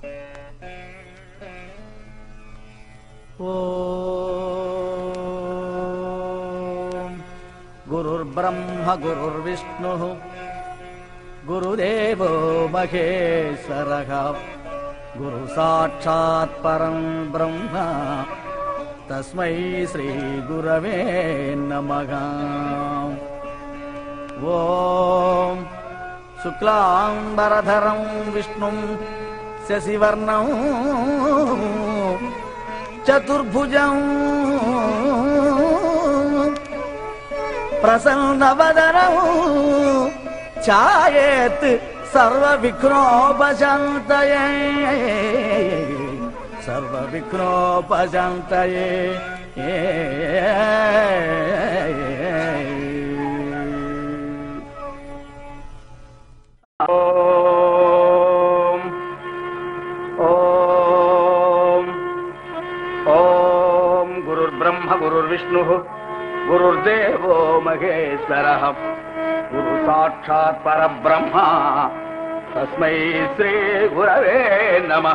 ॐ गुरुर्ब्रह्म गुरुर्विष्णुः गुरुदेवो महेश्वरः गुरुसाक्षात् परं ब्रह्म तस्मै श्रीगुरवे नमः ॐ शुक्लाम्बरधरं विष्णुं शशिवर्णं चतुर्भुजम् प्रसन्नवदनौ ఛాయేత్ సర్వ విఘ్నోపశాంతయే సర్వ విఘ్నోపశాంతయే ఓం ఓం ఓం గురుర్బ్రహ్మ గురుర్విష్ణు గురుర్దేవో మహేశ్వర గురు సాక్షాత్ పరబ్రహ్మ తస్మై శ్రీ గురవే నమ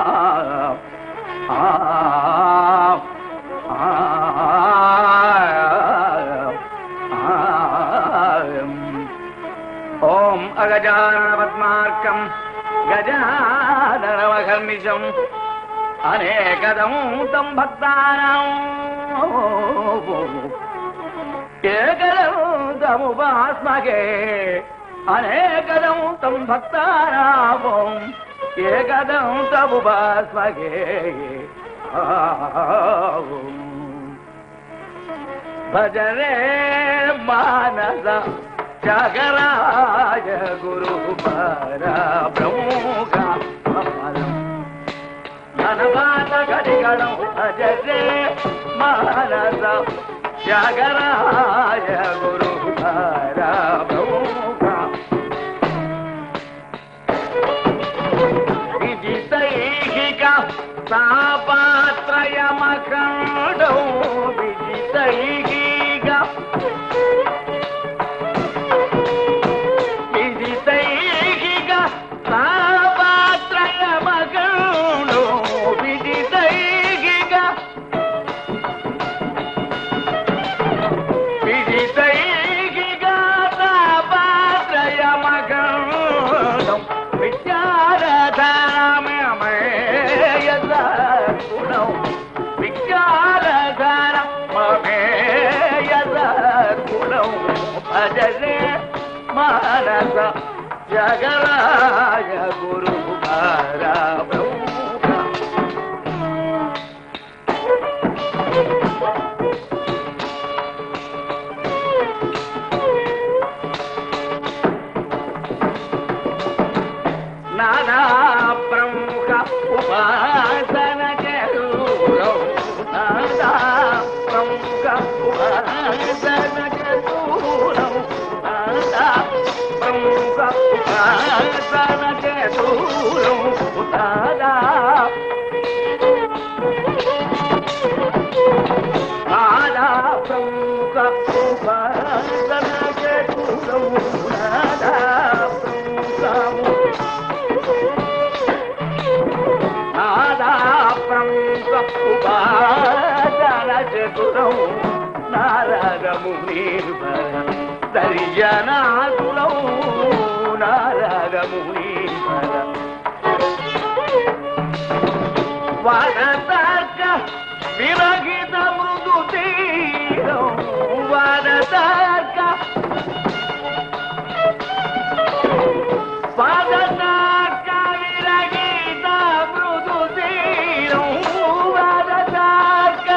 ఓం అగజాన పద్మార్కం గజాననమహర్నిశం అనేకదం తం భక్తానాం ఏకదం తముపాస్మగే అనేకదం తం భక్తానాం ఏకదం తముపాస్మగే భజరే మానస జగరాజ గురు పర బ్రహ్మోగ ధనపాత గడిగడం భజరే మానస జగరాజ గురు పర బ్రహ్మోగ విజితైహిక సాపాత్రయమఖండౌ విజితైహిక విజితైహిక సాపాత్రయమఖండౌ విజితైహిక విజితైహిక సాపాత్రయమఖండౌ విచారధారమేయదర్గుణం విచారధారమేయదర్గుణం భజరే మానస జగరాయ గురు నానా ప్రముఖ ఉపాసన చరూరం నానా ప్రముఖ ఉపాసన చరూరం నానా ప్రముఖ ఉపాసన చరూరం నానా నానా ప్రముఖ ఉపాసన చరూరం నానా ప్రముఖ ఉపాదనచతురం నారదముని దర్జనాదులం నారదముని వనతర్క విరహిత మృదు తీరం వనతర్క వనతర్క విరహిత మృదు తీరం వనతర్క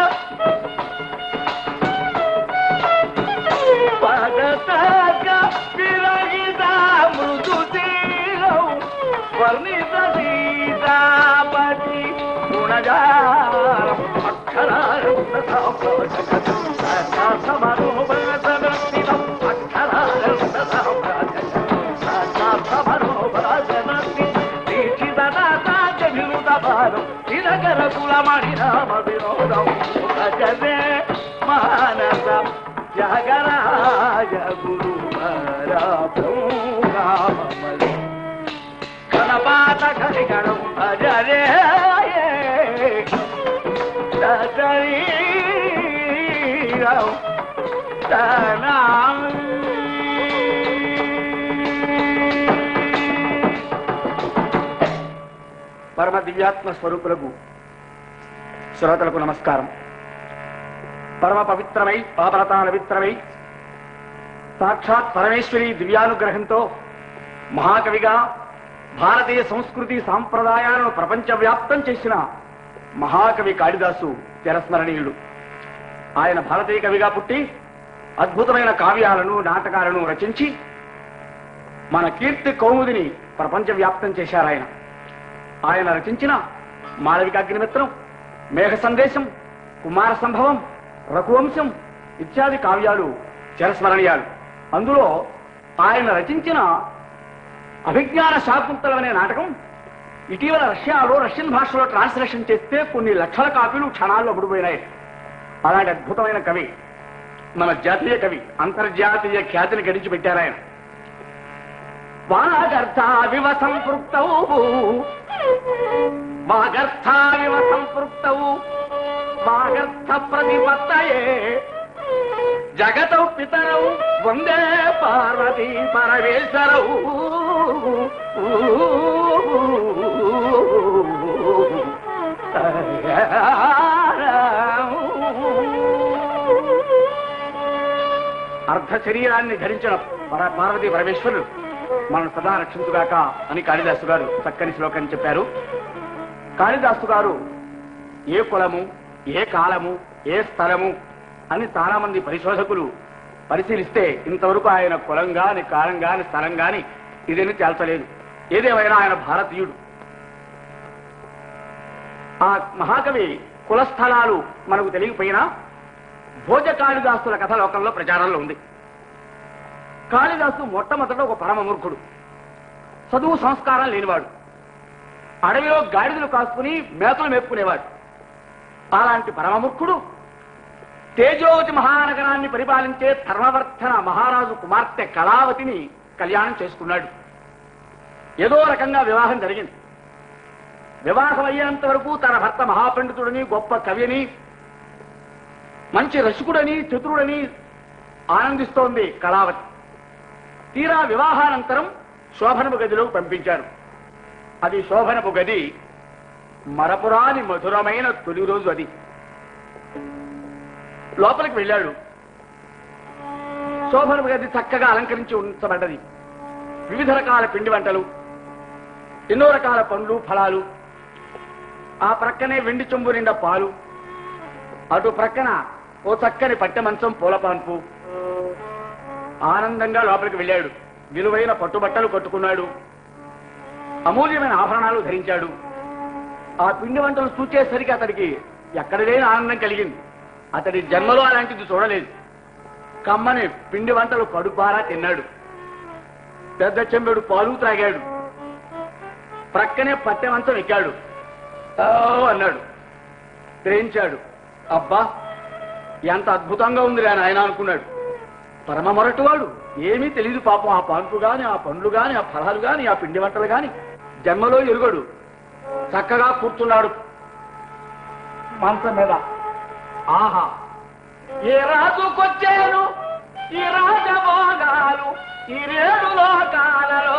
పదతర్క విరహిత మృదు తీరం వర్ణిత సీతాపతి గుణజారం అక్షరారం సమరోపరసనస్థితం అక్షరారం నిరగర కులమణి రామ వినోదం భజరే మానస జగరాజ గురు రామలి గణపాత గణగణం అజరే శరీరం తనాం. పరమ దివ్యాత్మ స్వరూపులకు శ్రోతలకు నమస్కారం పరమ పవిత్రమై పాపలతా పవిత్రమై సాక్షాత్ పరమేశ్వరి దివ్యానుగ్రహంతో మహాకవిగా భారతీయ సంస్కృతి సాంప్రదాయాలను ప్రపంచవ్యాప్తం చేసిన మహాకవి కాళిదాసు చిరస్మరణీయుడు ఆయన భారతీయ కవిగా పుట్టి అద్భుతమైన కావ్యాలను నాటకాలను రచించి మన కీర్తి కౌముదిని ప్రపంచవ్యాప్తం చేశారు ఆయన ఆయన రచించిన మాళవికాగ్నిమిత్రం మేఘ సందేశం కుమార సంభవం రఘువంశం ఇత్యాది కావ్యాలు చిరస్మరణీయాలు అందులో ఆయన రచించిన అభిజ్ఞాన శాకుంతలం అనే నాటకం ఇటీవల రష్యాలో రష్యన్ భాషలో ట్రాన్స్లేషన్ చేస్తే కొన్ని లక్షల కాపీలు క్షణాల్లో అమ్ముడుపోయినాయి అలాంటి అద్భుతమైన కవి మన జాతీయ కవి అంతర్జాతీయ ఖ్యాతిని గడిచి పెట్టారు ఆయన వాగర్థావివ సంపృక్తౌ వాగర్థావివ సంపృక్తౌ వాగర్థ ప్రతిపత్తయే జగతౌ పితరౌ వందే పార్వతీ పరమేశ్వరౌ అర్ధ శరీరాన్ని ధరించిన పర పార్వతీ పరమేశ్వరుడు మనం సదా రక్షించుగాక అని కాళిదాసు గారు చక్కని శ్లోకం చెప్పారు కాళిదాసు గారు ఏ కులము ఏ కాలము ఏ స్థలము అని చాలా మంది పరిశోధకులు పరిశీలిస్తే ఇంతవరకు ఆయన కులం గాని కాలం గాని స్థలం గాని ఇదేని తేల్చలేదు ఏదేమైనా ఆయన భారతీయుడు ఆ మహాకవి కులస్థలాలు మనకు తెలియకపోయినా భోజ కాళిదాసుల కథ లోకంలో ప్రచారంలో ఉంది కాళిదాసు మొట్టమొదట ఒక పరమ మూర్ఖుడు చదువు సంస్కారం లేనివాడు అడవిలో గాడిదలు కాసుకుని మేతలు మేపుకునేవాడు అలాంటి పరమమూర్ఖుడు తేజోవతి మహానగరాన్ని పరిపాలించే ధర్మవర్ధన మహారాజు కుమార్తె కళావతిని కళ్యాణం చేసుకున్నాడు ఏదో రకంగా వివాహం జరిగింది వివాహం అయ్యేంత వరకు తన భర్త మహాపండితుడని గొప్ప కవిని మంచి రసికుడని చతురుడని ఆనందిస్తోంది కళావతి తీరా వివాహానంతరం శోభనపు గదిలోకి పంపించారు అది శోభనపు గది మరపురాని మధురమైన తొలి రోజు అది లోపలికి వెళ్ళాడు శోభనపు గది చక్కగా అలంకరించి ఉంచబడ్డది వివిధ రకాల పిండి వంటలు ఎన్నో రకాల పండ్లు ఫలాలు ఆ ప్రక్కనే వెండి చెంబు నిండా పాలు అటు ప్రక్కన ఓ చక్కని పట్టె మంచం పూల పాన్పు ఆనందంగా లోపలికి వెళ్ళాడు విలువైన పట్టుబట్టలు కట్టుకున్నాడు అమూల్యమైన ఆభరణాలు ధరించాడు ఆ పిండి వంటలు చూచేసరికి అతడికి ఎక్కడ లేని ఆనందం కలిగింది అతడి జన్మలో అలాంటిది చూడలేదు కమ్మని పిండి వంటలు కడుపారా తిన్నాడు పెద్ద చెంబెడు పాలు త్రాగాడు ప్రక్కనే పట్టె మంచం ఎక్కాడు "ఓ" అన్నాడు గ్రహించాడు అబ్బా ఎంత అద్భుతంగా ఉంది ఆయన అనుకున్నాడు పరమ మొరటివాడు ఏమీ తెలియదు పాపం ఆ పాన్పు గాని ఆ పండ్లు గాని ఆ ఫలాలు గాని ఆ పిండి వంటలు గాని జన్మలో ఎరుగడు చక్కగా కూర్చున్నాడు మంచం మీద ఆహా ఏ రాజుకొచ్చాను ఈ రాజభోగాలు ఈ రేడు లోకాలలో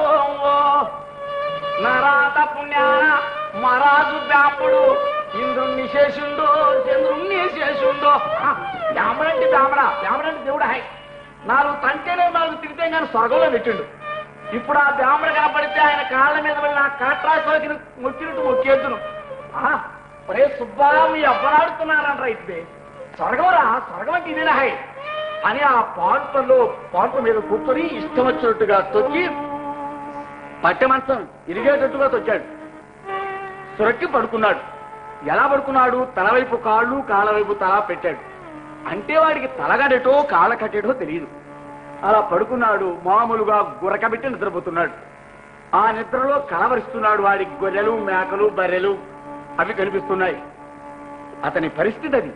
నరాత పుణ్యాన మరాజు బ్రాహ్మడు ఇంద్రుణ్ణి శేషుండో చంద్రుణ్ణి శేషుండో బ్రాహ్మడంటే బ్రాహ్మణ బ్రాహ్మడంటే దేవుడు హై నాలుగు తంటేనే నాలుగు తిరిగితే కానీ స్వర్గంలో పెట్టిండు ఇప్పుడు ఆ బ్రాహ్మణ కనపడితే ఆయన కాళ్ళ మీద వెళ్ళి ఆ కాట్రాసోకి మొక్కినట్టు మొక్కేద్దును ఆహా, ఒరే సుబ్బా మీ అబ్బరాడుతున్నారంట అయితే స్వర్గం రా స్వర్గం అంటే ఇదేనా హై అని ఆ పాంటలో పాంట మీద కూర్చొని ఇష్టం వచ్చినట్టుగా తొక్కి పట్టె మంచం ఇరిగేటట్టుగా తొక్కాడు సురక్కి పడుకున్నాడు ఎలా పడుకున్నాడు తల వైపు కాళ్ళు కాళ్ళ వైపు తల పెట్టాడు అంటే వాడికి తలగడేటో కాళ్ళ కట్టేటో తెలియదు అలా పడుకున్నాడు మామూలుగా గురకబెట్టి నిద్రపోతున్నాడు ఆ నిద్రలో కలవరిస్తున్నాడు వాడి గొర్రెలు మేకలు బర్రెలు అవి కనిపిస్తున్నాయి అతని పరిస్థితి అది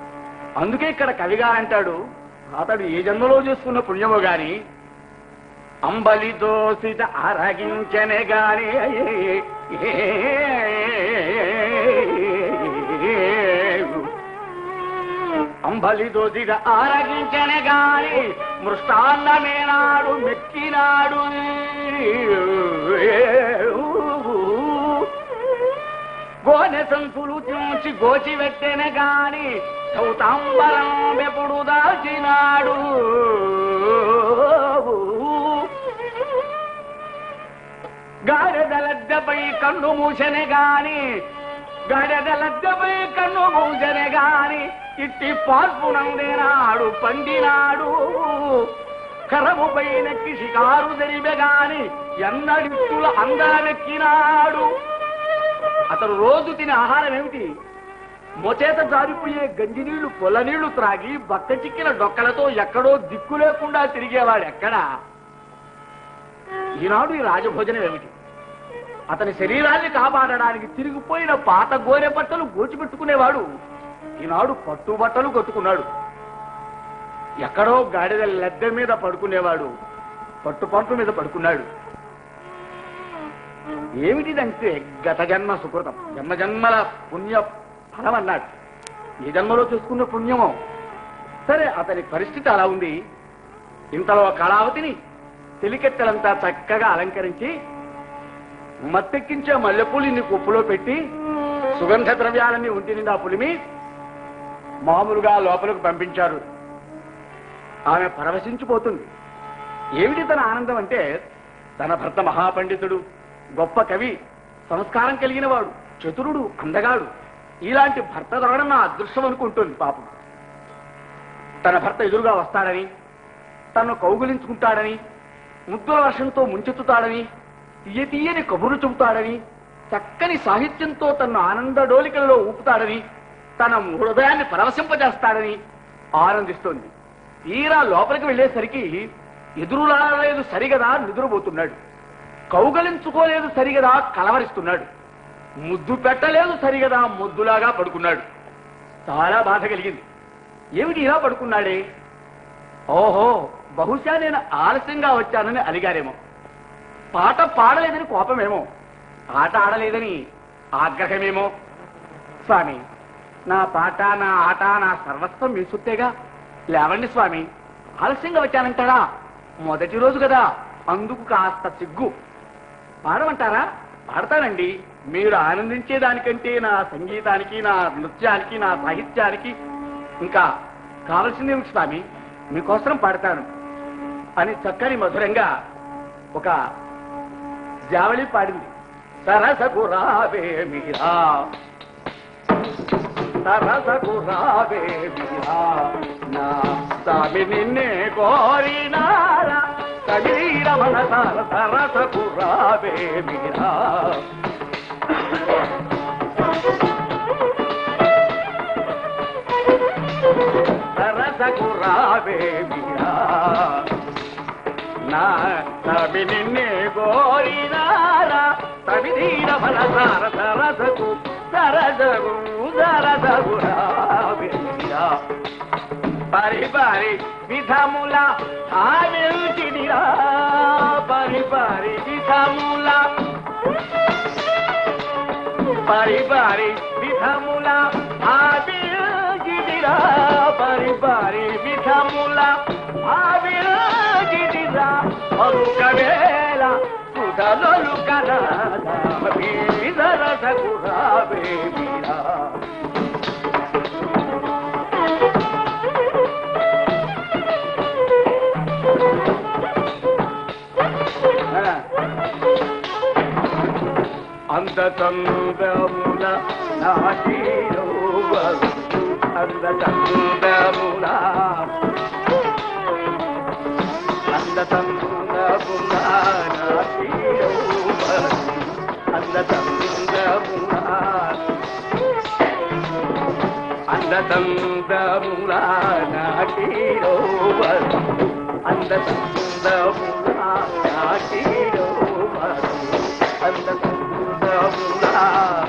అందుకే ఇక్కడ కవిగా అంటాడు అతడు ఏ జన్మలో చేసుకున్న పుణ్యమో గాని అంబలి దోసిట అరగించనే గాని అంబలి దోసిట ఆరగించనే గాని మృష్టాన్నమేనాడు మెక్కినాడు గోనె సంతులు చూచి గోచి పెట్టెనే గాని చౌతాంబరం ఎప్పుడు దాచినాడు గారెదలద్దపై కన్ను మూసెనే గాని గారెదలద్దపై కన్ను మూసెనే గాని ఇట్టి పాల్పునందేనాడు పండినాడు కరము పైన షికారు జరిపె గాని ఎన్నడిత్తుల అందానెక్కినాడు అతను రోజు తినే ఆహారం ఏమిటి మొచేత జారిపోయే గంజి నీళ్లు పొల నీళ్లు త్రాగి బక్క చిక్కిన డొక్కలతో ఎక్కడో దిక్కు లేకుండా తిరిగేవాడు ఎక్కడా ఈనాడు ఈ రాజభోజనం ఏమిటి అతని శరీరాన్ని కాపాడడానికి తిరిగిపోయిన పాత గోనె బట్టలు గోచిపెట్టుకునేవాడు ఈనాడు పట్టు బట్టలు కట్టుకున్నాడు ఎక్కడో గాడిద లెద్దె మీద పడుకునేవాడు పట్టు పంపు మీద పడుకున్నాడు ఏమిటిదంటే గత జన్మ సుకృతం జన్మ జన్మల పుణ్య ఫలం అన్నాడు ఈ జన్మలో చూసుకున్న పుణ్యమో సరే అతని పరిస్థితి అలా ఉంది ఇంతలో కళావతిని తెలికెత్తలంతా చక్కగా అలంకరించి మత్తెక్కించే మల్లెపూలు కుప్పులో పెట్టి సుగంధ ద్రవ్యాలన్నీ ఒంటి నిండా పులిమి మామూలుగా లోపలికి పంపించారు ఆమె పరవశించిపోతుంది ఏమిటి తన ఆనందం అంటే తన భర్త మహాపండితుడు గొప్ప కవి సంస్కారం కలిగిన వాడు చతురుడు అందగాడు ఇలాంటి భర్త దొరకడం నా అదృష్టం అనుకుంటుంది పాపం తన భర్త ఎదురుగా వస్తాడని తను కౌగులించుకుంటాడని ముద్దుల వర్షంతో ముంచెత్తుతాడని తీయ తీయని కబురు చెబుతాడని చక్కని సాహిత్యంతో తన ఆనంద డోలికలలో ఊపుతాడని తన హృదయాన్ని పరవశింపజేస్తాడని ఆనందిస్తోంది తీరా లోపలికి వెళ్ళేసరికి ఎదురులాడలేదు సరిగదా నిద్రపోతున్నాడు కౌగలించుకోలేదు సరిగదా కలవరిస్తున్నాడు ముద్దు పెట్టలేదు సరిగదా ముద్దులాగా పడుకున్నాడు చాలా బాధ కలిగింది ఏమిటి ఇలా పడుకున్నాడే ఓహో బహుశా నేను ఆలస్యంగా వచ్చానని అలిగారేమో పాట పాడలేదని కోపమేమో ఆట ఆడలేదని ఆగ్రహమేమో స్వామి నా పాట నా ఆట నా సర్వస్వం మీ సుత్తేగా లేవండి స్వామి ఆలస్యంగా వచ్చానంటారా మొదటి రోజు కదా అందుకు కాస్త సిగ్గు పాడమంటారా పాడతానండి మీరు ఆనందించే దానికంటే నా సంగీతానికి నా నృత్యానికి నా సాహిత్యానికి ఇంకా కావలసింది ఏమిటి స్వామి మీకోసం పాడతాను అని చక్కని మధురంగా ఒక జావళి పాడింది సరసకు రావే మీరా సరసకు రావే మీరా నా స్వామి నిన్నే కోరినారా సమీర మనసార సరసకు రావే మీరా సరసకు రావే మీరా నా సమి నిన్నే గోరినారా సమిధీర మనసార సరసకు సరసకు సరసకు రావే మీరా పరి పరి విధముల ఆవిల్చినిరా పరి పరి విధముల పరి పరి విధముల ఆవిల్చినిరా పరి పరి విధముల ఆవిల్చినిరా ఒకవేళ సుధలొలు కదా సరసకు రావే మీరా అందతందముల నాటిరోవరు అందతందముల అందతందముల నాటిరోవరు అందతందముల అందతందముల నాటిరోవరు అందతందముల నాటిరోవరు అందతందముల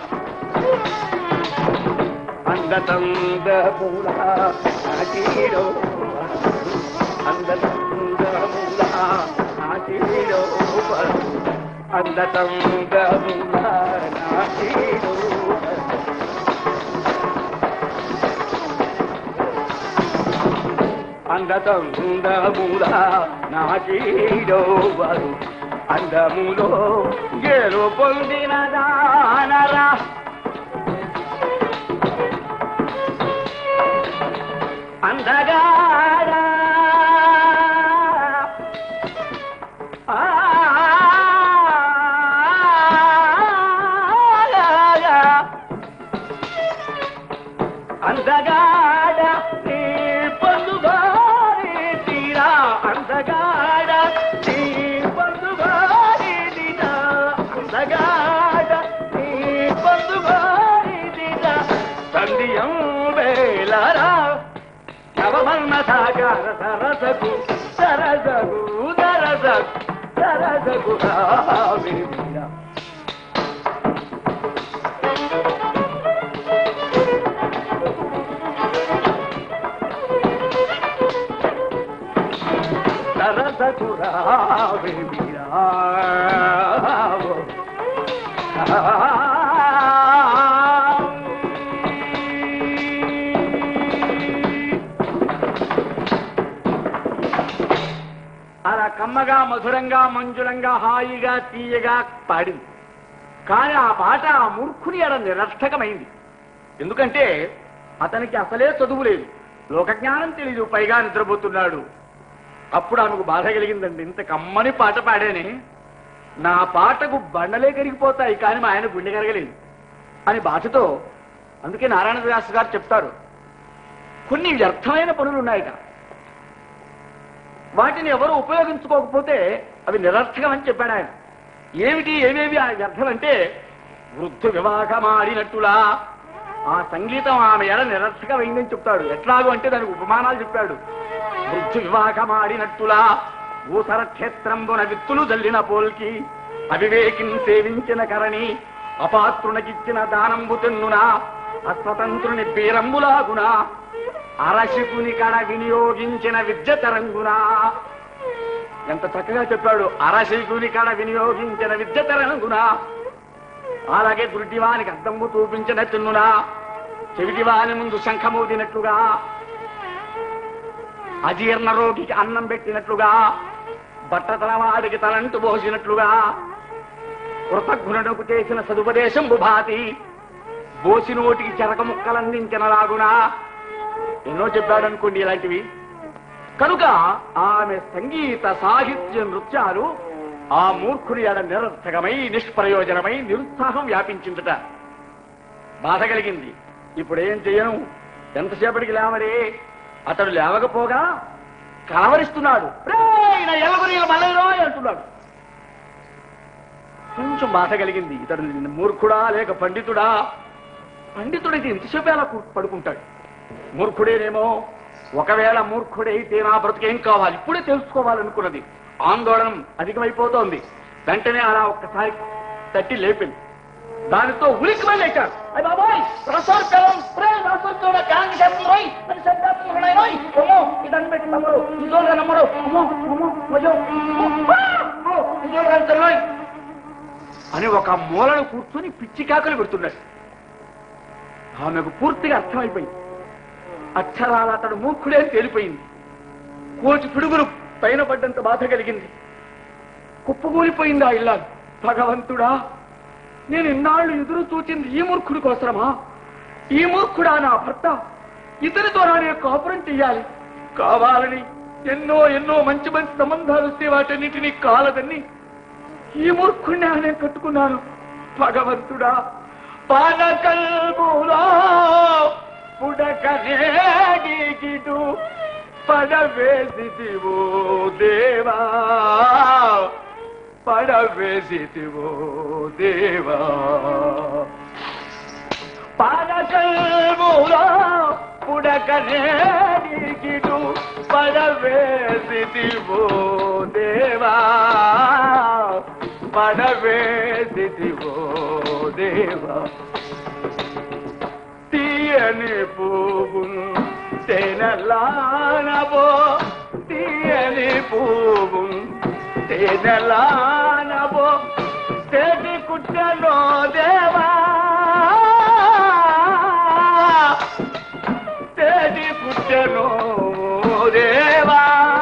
అందతందముల నాటిరోవరు అందతందముల నాటిలో అందతంగముల నాటిలో అందతంగముల నాటిలో వరు అందములో గెలు పొందిన దానరా అందగాడ ఆ అందగాడ నీ పండుగారి తీరా అందగాడ నీ పండుగారి తీరా అందగాడ నీ పండుగారి తీరా సంధియం వేలరా నవమన్న సాగర సరసగు సరసగు సరసగు సరసగు రావేమిరా సరసగు రావేమిరా అలా కమ్మగా మధురంగా మంజులంగా హాయిగా తీయగా పాడింది కానీ ఆ పాట ఆ మూర్ఖుని అడ నిరర్థకమైంది ఎందుకంటే అతనికి అసలే చదువు లేదు లోకజ్ఞానం తెలియదు పైగా నిద్రపోతున్నాడు అప్పుడు ఆమెకు బాధ కలిగిందండి ఇంత కమ్మని పాట పాడానే నా పాటకు బండలే కరిగిపోతాయి కానీ మా ఆయన గుండె కరగలేదు అని బాధతో అందుకే నారాయణ వ్యాస్ గారు చెప్తారు కొన్ని వ్యర్థమైన పనులు ఉన్నాయట వాటిని ఎవరు ఉపయోగించుకోకపోతే అవి నిరర్థకం అని చెప్పాడు ఆయన ఏమిటి ఏమేమి ఆ వ్యర్థం అంటే వృద్ధు వివాహమాడినట్టులా ఆ సంగీతం ఆమె ఎడ నిరర్థకమైందని చెప్తాడు ఎట్లాగో అంటే దానికి ఉపమానాలు చెప్పాడు వృద్ధు వివాహమాడినట్టులా ఊసర క్షేత్రంబున విత్తులు జల్లిన పోల్కి అవివేకిని సేవించిన కరణి అపాత్రునకిచ్చిన దానంబు తెన్నునా అస్వతంత్రుని బీరంబులాగునా అరశికుని కడ వినియోగించిన విద్య తరంగునా ఎంత చక్కగా చెప్పాడు అరశికుని కడ వినియోగించిన విద్య తరంగునా అలాగే గుడ్డివానికి అద్దంబు చూపించిన తిన్నునా చెవిటివాని ముందు శంఖమూదినట్లుగా అజీర్ణ రోగికి అన్నం పెట్టినట్లుగా బట్టతలవాడికి తలంటు పోసినట్లుగా కృతజ్ఞునకు చేసిన సదుపదేశం బుభాతి బోసి నోటికి చెరక ముక్కలందించిన లాగునా ఎన్నో చెప్పాడు అనుకోండి ఇలాంటివి కనుక ఆమె సంగీత సాహిత్య నృత్యాలు ఆ మూర్ఖుని ఎడ నిరర్థకమై నిష్ప్రయోజనమై నిరుత్సాహం వ్యాపించిందట బాధ కలిగింది ఇప్పుడు ఏం చెయ్యను ఎంతసేపటికి లేవరే అతడు లేవకపోగా కలవరిస్తున్నాడు "రేయ్, నా ఎల్లగొరియలు మల్లెలో అంటున్నాడు కొంచెం బాధ కలిగింది ఇతడు మూర్ఖుడా లేక పండితుడా పండితుడైతే ఎంతసేపు అలా కూ- పడుకుంటాడు మూర్ఖుడేనేమో ఒకవేళ మూర్ఖుడైతే నా బ్రతికేం కావాలి ఇప్పుడే తెలుసుకోవాలనుకున్నది ఆందోళన అధికమైపోతోంది వెంటనే అలా ఒక్కసారి తట్టి లేపింది దానితో ఉలిక్కి వెళ్ళేశాడు అయ్య బాబాయ్ రసోర్ పిల్లం స్ప్రే రసోర్ చూడ గ్యాంగ్ చేస్తున్నాయి అని శబ్దాత్మకుడు అయినాయి అమ్మో ఇదని పెట్టి నమ్మరు ఇదోగా నమ్మరు అమ్మో అమ్మో అయ్యో ఇదోగా తెల్లోయ్ అని ఒక మూలను కూర్చొని పిచ్చి కాకలు పెడుతున్నాడు ఆమెకు పూర్తిగా అర్థమైపోయింది అక్షరాలు అతడు మూర్ఖుడే అని తేలిపోయింది కోటి పిడుగులు పైన పడ్డంత బాధ కలిగింది కుప్పకూలిపోయింది ఆ ఇల్లాలు భగవంతుడా నేను ఇన్నాళ్ళు ఎదురు చూచింది ఈ మూర్ఖుడి కోసమా ఈ మూర్ఖుడా నా భర్త ఇతనితో నా నేను కాపురం చెయ్యాలి కావాలని ఎన్నో ఎన్నో మంచి మంచి సంబంధాలు వస్తే వాటన్నిటినీ కాలదని ఈ మూర్ఖుణ్ణి నేను కట్టుకున్నాను భగవంతుడా పానకల్ములో పుడకనేగిటు పడవేసిదివో దేవా పడవేసిదివో దేవా పానకల్ములో పుడకనేగిటు పడవేసిదివో దేవా పడవేసిదివో దేవా తీయని పువ్వు తెనలానవో తీయని పువ్వు తేనెలానవో తేటి కుట్టనో దేవా తేటి కుట్టనో దేవా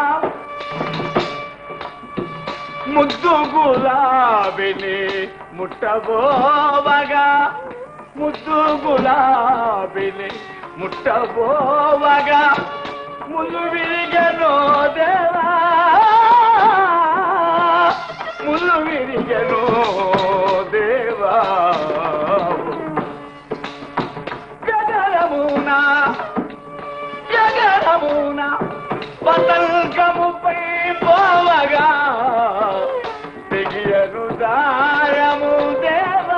ముద్దు గులాబిని ముట్టబోవగా ముద్దు గులాబిని ముట్టబోవగా ముళ్ళు విరిగను దేవా ముళ్ళు విరిగను దేవా గగనమునా జగరమున పతంకముపై పోవగా తెగియను దారము దేవా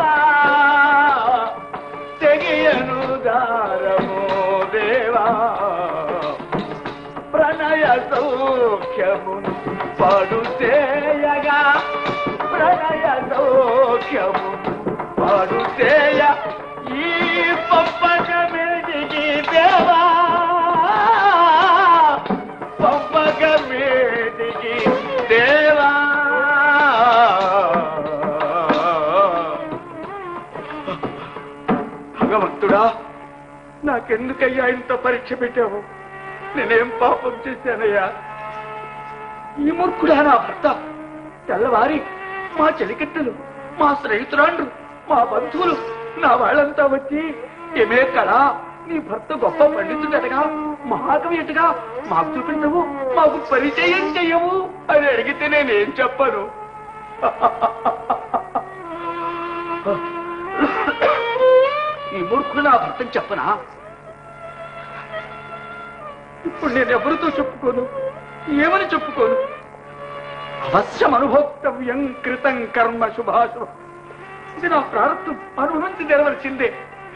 తెగియను దారము దేవా ప్రణయ సౌఖ్యమును పడు చేయగా ప్రణయ సౌఖ్యమును పడు చేయ ఈ పంపకమేదికి దేవా పంపకమేదికి దేవా భగవంతుడా నాకెందుకయ్యా ఇంత పరీక్ష పెట్టావు నేనేం పాపం చేశానయ్యా ఈ మూర్ఖుడా నా భర్త తెల్లవారి మా చెలికత్తెలు మా స్నేహితురాండ్రు మా బంధువులు నా వాళ్ళంతా వచ్చి ఏమే కడా నీ భర్త గొప్ప పండితుడటగా మహాకవి అటగా మాకు చూపించవు మాకు పరిచయం చెయ్యవు అని అడిగితే నేనేం చెప్పను ఈ మూర్ఖుడు నా భర్తకు చెప్పనా ఇప్పుడు నేను ఎవరితో చెప్పుకోను ఏమని చెప్పుకోను అవశ్యం అనుభోక్తవ్యం కృతం కర్మ శుభాశుభం ఇది నా ప్రారంభం అనుభవించి తెరవలసిందే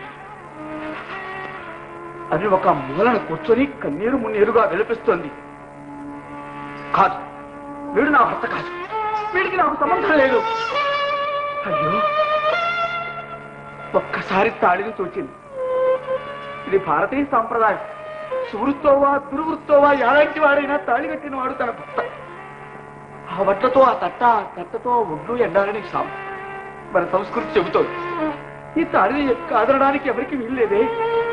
అది ఒక మూలన కూర్చొని కన్నీరు మున్నీరుగా విలపిస్తోంది కాదు వీడు నా భర్త కాదు వీడికి నాకు సంబంధం లేదు అయ్యో ఒక్కసారి తాళిని చూచింది ఇది భారతీయ సాంప్రదాయం సువృత్తోవా దుర్వృత్తోవా ఎలాంటి వాడైనా తాళి కట్టిన వాడు తన భర్త ఆ వడ్లతో ఆ తట్ట ఆ తట్టతో ఒడ్లు ఎండాలని సాం మన సంస్కృతి చెబుతోంది ఈ తాళిని కాదనడానికి ఎవరికి వీల్లేదే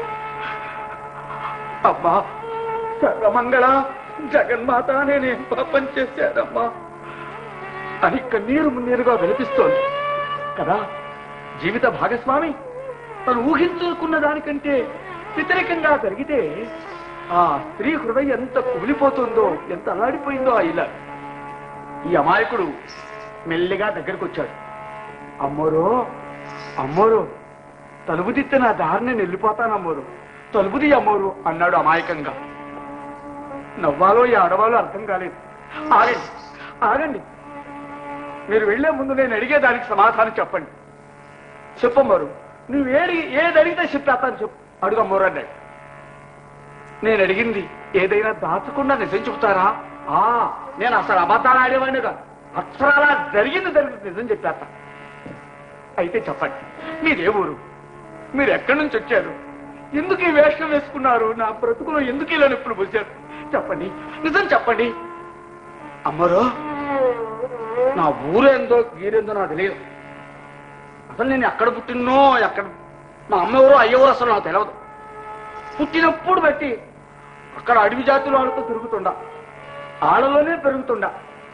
అమ్మా సర్వమంగళ జగన్మాత నేనేం పాపం చేశానమ్మా అని కన్నీరు మున్నీరుగా వినిపిస్తోంది కదా జీవిత భాగస్వామి తను ఊహించుకున్న దానికంటే వ్యతిరేకంగా జరిగితే ఆ స్త్రీ హృదయం ఎంత కుమిలిపోతుందో ఎంత అలాడిపోయిందో ఆ ఇలా ఈ అమాయకుడు మెల్లిగా దగ్గరకు వచ్చాడు అమ్మోరో అమ్మోరు తలుపు తిత్తే నా దారిని నేను వెళ్ళిపోతాను అమ్మోరు తలుపు తీ అమ్మోరు అన్నాడు అమాయకంగా నవ్వాలో ఈ ఆడవాలో అర్థం కాలేదు ఆగండి ఆగండి మీరు వెళ్లే ముందు నేను అడిగే దానికి సమాధానం చెప్పండి చెప్పమ్మరు నువ్వు ఏడి ఏది అడిగితే చెప్పేస్తాను చెప్పు అడుగమ్మరు అన్నాడు నేను అడిగింది ఏదైనా దాచకుండా నిజం చెబుతారా ఆ నేను అసలు అబద్ధాలు ఆడేవాడిని కాదు అక్షరాలా జరిగింది జరిగింది నిజం చెప్పేస్తా అయితే చెప్పండి మీదే ఊరు మీరు ఎక్కడి నుంచి వచ్చారు ఎందుకు ఈ వేషం వేసుకున్నారు నా బ్రతుకులో ఎందుకు ఇలా నొప్పులు పోసారు చెప్పండి నిజం చెప్పండి అమ్మరో నా ఊరేందో గీరేందో నాకు తెలియదు అసలు నేను ఎక్కడ పుట్టినో ఎక్కడ మా అమ్మ ఎవరో అయ్యెవరో అసలు నాకు తెలియదు పుట్టినప్పుడు బట్టి అక్కడ అడవి జాతులు వాళ్ళతో తిరుగుతుండా ఆడలోనే పెరుగుతుండా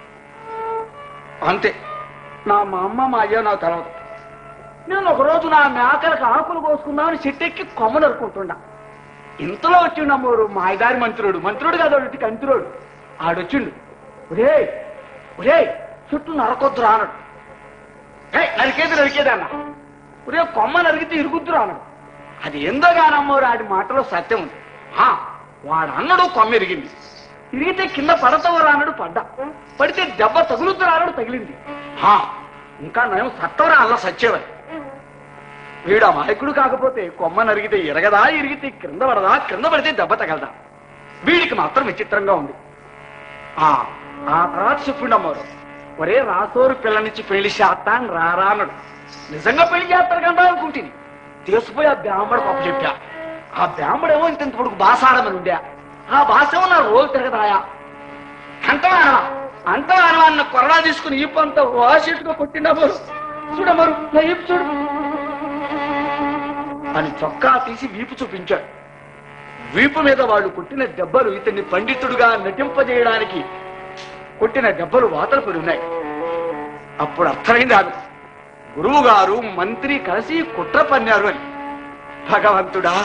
అంతే నా మా అమ్మ మా అయ్య నాకు తెలవదు నేను ఒకరోజు నా మేకలకు ఆకులు కోసుకుందామని చెట్టెక్కి కొమ్మ నరుకుంటుండా ఇంతలో వచ్చిండు అమ్మోరు మా ఐదారి మంత్రుడు మంత్రుడు కాదు వాడు కంత్రుడు ఆడొచ్చిండు ఒరే ఒరే చుట్టూ నరకొద్దురా అన్నాడు ఏయ్, నరికేది నరికేది అన్న ఒరే కొమ్మ నరికితే ఇరుగుద్దురా అన్నాడు అది ఏందో కానమ్మోరు ఆడి మాటలో సత్యం ఉంది ఆ, వాడు అన్నడు కొమ్మ ఇరిగింది ఇరిగితే కింద పడతావురా అన్నాడు పడ్డా పడితే దెబ్బ తగులుతురా అన్నాడు తగిలింది ఆ, ఇంకా నయం సత్తవరా అల్ల సచ్చేవారు వీడు అమాయకుడు కాకపోతే కొమ్మ నరిగితే ఇరగదా ఇరిగితే క్రింద పడదా క్రింద పడితే దెబ్బ తగలదా వీడికి మాత్రం విచిత్రంగా ఉంది ఆ ఆ తర్వాత చెప్పిండు అమ్మవారు ఒరే రాసోరు పిల్లనిచ్చి పెళ్లి చేస్తాను రారా అన్నాడు నిజంగా పెళ్లి చేస్తారు కదా అనుకుంటుంది తీసుకుపోయి ఆ బ్రాహ్మడు పాప చెప్పా ఆ బ్రాహ్మడేమో ఇంత ఇంత పొడుగు బాస ఆడమని ఉండే ఆ బాసేమో నా రోజు తిరగదాయా కంటనా అంతగానో అన్న కొరడా తీసుకుని ఈపు అంతా వాసిట్టుగా కొట్టినవారు చూడమరు నా ఈపు చూడు అని చొక్కా తీసి వీపు చూపించాడు వీపు మీద వాళ్ళు కొట్టిన దెబ్బలు ఇతన్ని పండితుడుగా నటింపజేయడానికి కొట్టిన దెబ్బలు వాతలు పడి ఉన్నాయి అప్పుడు అర్థమైంది ఆమె గురువు గారు మంత్రి కలిసి కుట్ర పన్నారు అని భగవంతుడా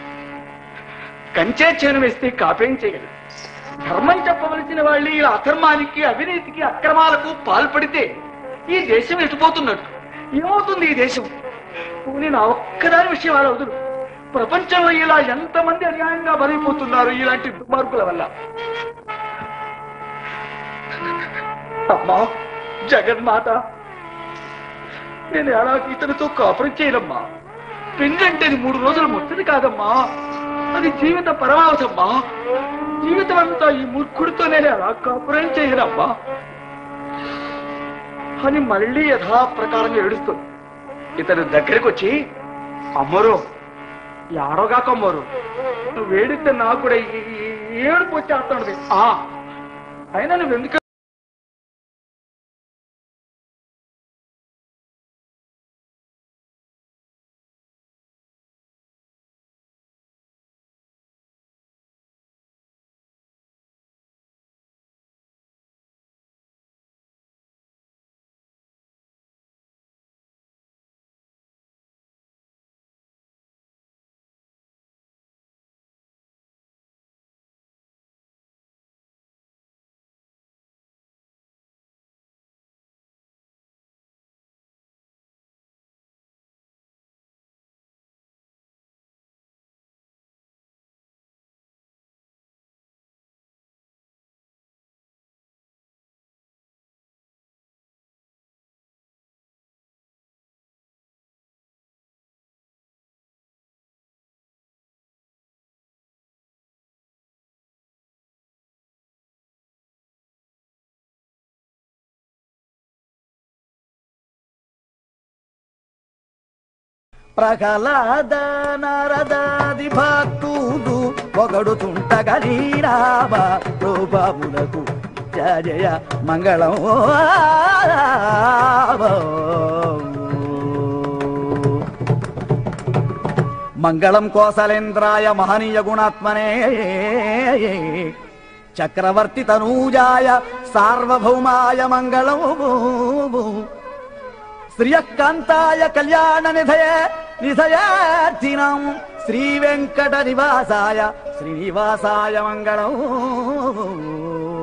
కంచే చేను వేస్తే కాపేం చేయగలరు ధర్మం చెప్పవలసిన వాళ్ళు ఇలా అధర్మానికి అవినీతికి అక్రమాలకు పాల్పడితే ఈ దేశం ఎటుపోతున్నట్టు ఏమవుతుంది ఈ దేశం పోనీ నా ఒక్కదాని విషయం అలా వదులు ప్రపంచంలో ఇలా ఎంతమంది అన్యాయంగా బలైపోతున్నారు ఇలాంటి దుర్మార్గుల వల్ల అమ్మా జగన్మాత నేను ఎలా ఇతనితో కాపురం చేయనమ్మా పెళ్లి అంటే అది మూడు రోజులు ముచ్చది కాదమ్మా అది జీవిత పరమావధమ్మా జీవితం అంతా ఈ మూర్ఖుడితో నేను ఎలా కాపురం చేయనమ్మా అని మళ్ళీ యథాప్రకారంగా ఏడుస్తుంది ఇతను దగ్గరికి వచ్చి అమ్మరు ఏడోగాక అమ్మరు నువ్వు వేడితే నాకు కూడా ఈ- ఈ- ఈ ఏడుపు వచ్చేస్తాడు ఆ అయినా నువ్వు ఎందుకు ప్రహ్లాద నారదాది భక్తుడు పొగడుతుంటగని రామ రూపములకు జయ జయ మంగళం మంగళం కోసలేంద్రాయ మహనీయ గుణాత్మనే చక్రవర్తి తనూజాయ సార్వభౌమాయ మంగళం శ్రియకాంతాయ కళ్యాణ నిధయ నిధయార్థినం శ్రీ వెంకట నివాసాయ శ్రీనివాసాయ మంగళం